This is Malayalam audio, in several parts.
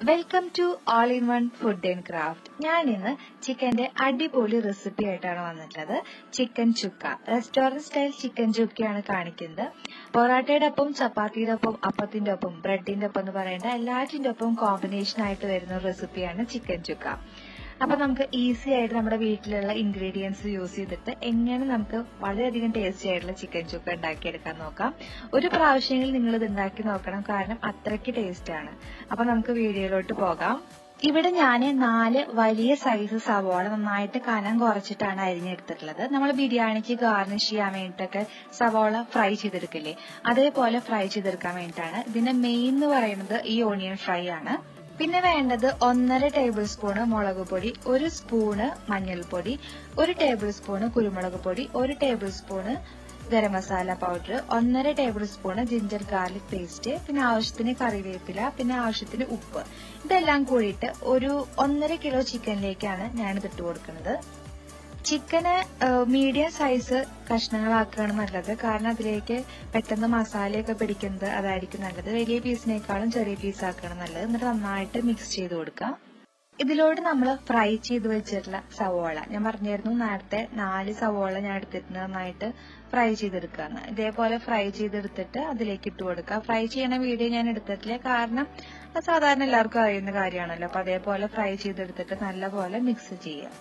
welcome to all in one food and craft ഞാൻ ഇന്ന് ചിക്കന്റെ അടിപൊളി റെസിപ്പി ആയിട്ടാണ് വന്നിട്ടുള്ളത് chicken chukka restaurant style chicken ചുക്കയാണ് കാണിക്കുന്നത് പൊറാട്ടയുടെ ഒപ്പം ചപ്പാത്തിയുടെ ഒപ്പം അപ്പത്തിന്റെ ഒപ്പം ബ്രെഡിന്റെ ഒപ്പം എന്ന് പറയേണ്ട എല്ലാറ്റിന്റെ ഒപ്പം കോമ്പിനേഷൻ ആയിട്ട് വരുന്ന ഒരു റെസിപ്പിയാണ് ചിക്കൻ ചുക്ക അപ്പൊ നമുക്ക് ഈസി ആയിട്ട് നമ്മുടെ വീട്ടിലുള്ള ഇൻഗ്രീഡിയൻസ് യൂസ് ചെയ്തിട്ട് എങ്ങനെ നമുക്ക് വളരെയധികം ടേസ്റ്റി ആയിട്ടുള്ള ചിക്കൻ ചുക്ക ഉണ്ടാക്കിയെടുക്കാൻ നോക്കാം ഒരു പ്രാവശ്യമെങ്കിലും നിങ്ങൾ ഇത് ഉണ്ടാക്കി നോക്കണം കാരണം അത്രയ്ക്ക് ടേസ്റ്റ് ആണ് അപ്പൊ നമുക്ക് വീഡിയോയിലോട്ട് പോകാം ഇവിടെ ഞാൻ നാല് വലിയ സൈസ് സവാള നന്നായിട്ട് കനം കുറച്ചിട്ടാണ് അരിഞ്ഞെടുത്തിട്ടുള്ളത് നമ്മൾ ബിരിയാണിക്ക് ഗാർണിഷ് ചെയ്യാൻ വേണ്ടിയിട്ടൊക്കെ സവാള ഫ്രൈ ചെയ്തെടുക്കില്ലേ അതേപോലെ ഫ്രൈ ചെയ്തെടുക്കാൻ വേണ്ടിയിട്ടാണ് ഇതിന്റെ മെയിൻ എന്ന് പറയുന്നത് ഈ ഓണിയൻ ഫ്രൈ ആണ് പിന്നെ വേണ്ടത് ഒന്നര ടേബിൾ സ്പൂണ് മുളക് പൊടി ഒരു സ്പൂണ് മഞ്ഞൾപ്പൊടി ഒരു ടേബിൾ സ്പൂണ് കുരുമുളക് പൊടി ഒരു table spoon garam masala powder ഒന്നര table spoon ginger garlic paste പിന്നെ ആവശ്യത്തിന് കറിവേപ്പില പിന്നെ ആവശ്യത്തിന് ഉപ്പ് ഇതെല്ലാം കൂടിയിട്ട് ഒരു ഒന്നര കിലോ ചിക്കനിലേക്കാണ് ഞാനിത് ഇട്ട് കൊടുക്കുന്നത് ചിക്കന് മീഡിയം സൈസ് കഷ്ണങ്ങളാക്കുകയാണ് നല്ലത് കാരണം അതിലേക്ക് പെട്ടെന്ന് മസാലയൊക്കെ പിടിക്കുന്നത് അതായിരിക്കും നല്ലത് വലിയ പീസിനേക്കാളും ചെറിയ പീസ് ആക്കുകയാണ് നല്ലത് എന്നിട്ട് നന്നായിട്ട് മിക്സ് ചെയ്ത് കൊടുക്കാം ഇതിലോട്ട് നമ്മൾ ഫ്രൈ ചെയ്ത് വെച്ചിട്ടുള്ള സവോള ഞാൻ പറഞ്ഞായിരുന്നു നേരത്തെ നാല് സവോള ഞാൻ എടുത്തിട്ട് നന്നായിട്ട് ഫ്രൈ ചെയ്തെടുക്കാന്ന് ഇതേപോലെ ഫ്രൈ ചെയ്തെടുത്തിട്ട് അതിലേക്ക് ഇട്ട് കൊടുക്കുക ഫ്രൈ ചെയ്യണ വീഡിയോ ഞാൻ എടുത്തിട്ടില്ല കാരണം അത് സാധാരണ എല്ലാവർക്കും അറിയുന്ന കാര്യമാണല്ലോ അപ്പൊ അതേപോലെ ഫ്രൈ ചെയ്തെടുത്തിട്ട് നല്ലപോലെ മിക്സ് ചെയ്യാം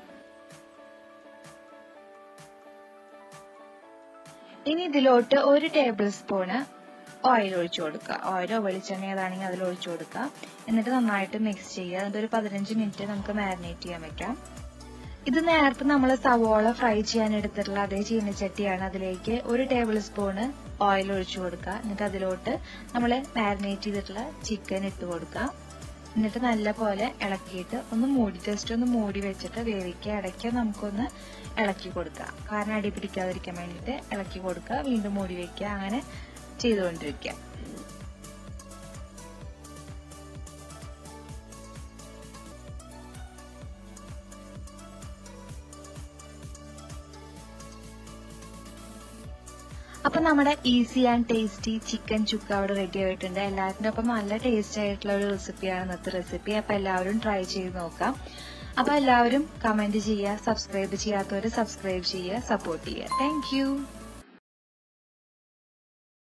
ഇനി ഇതിലോട്ട് ഒരു ടേബിൾ സ്പൂണ് ഓയിൽ ഒഴിച്ചു കൊടുക്കുക ഓയിലോ വെളിച്ചെണ്ണ ഏതാണെങ്കിൽ അതിൽ ഒഴിച്ചു കൊടുക്കുക എന്നിട്ട് നന്നായിട്ട് മിക്സ് ചെയ്യുക എന്നിട്ട് ഒരു പതിനഞ്ച് മിനിറ്റ് നമുക്ക് മാരിനേറ്റ് ചെയ്യാൻ വെക്കാം ഇത് നേരത്തെ നമ്മൾ സവോള ഫ്രൈ ചെയ്യാൻ എടുത്തിട്ടുള്ള അതേ ചീനച്ചട്ടിയാണ് അതിലേക്ക് ഒരു ടേബിൾ സ്പൂണ് ഓയിൽ ഒഴിച്ചു കൊടുക്കുക എന്നിട്ട് അതിലോട്ട് നമ്മൾ മാരിനേറ്റ് ചെയ്തിട്ടുള്ള ചിക്കൻ ഇട്ട് കൊടുക്കുക എന്നിട്ട് നല്ല പോലെ ഇളക്കിയിട്ട് ഒന്ന് മൂടി ജസ്റ്റ് ഒന്ന് മൂടി വെച്ചിട്ട് വേവിക്കുക ഇടയ്ക്ക് നമുക്കൊന്ന് ഇളക്കി കൊടുക്കുക കാരണം അടി പിടിക്കാതിരിക്കാൻ വേണ്ടിയിട്ട് ഇളക്കി കൊടുക്കുക വീണ്ടും മൂടി വെക്കുക അങ്ങനെ ചെയ്തുകൊണ്ടിരിക്കുക അപ്പൊ നമ്മുടെ easy and tasty chicken chukka അവിടെ റെഡി ആയിട്ടുണ്ട് എല്ലാത്തിൻ്റെ ഒപ്പം നല്ല ടേസ്റ്റ് ആയിട്ടുള്ള ഒരു റെസിപ്പിയാണ് ഇന്നത്തെ റെസിപ്പി അപ്പൊ എല്ലാവരും ട്രൈ ചെയ്ത് നോക്കാം അപ്പൊ എല്ലാവരും കമന്റ് ചെയ്യുക സബ്സ്ക്രൈബ് ചെയ്യാത്തവര് സബ്സ്ക്രൈബ് ചെയ്യുക സപ്പോർട്ട് ചെയ്യുക താങ്ക്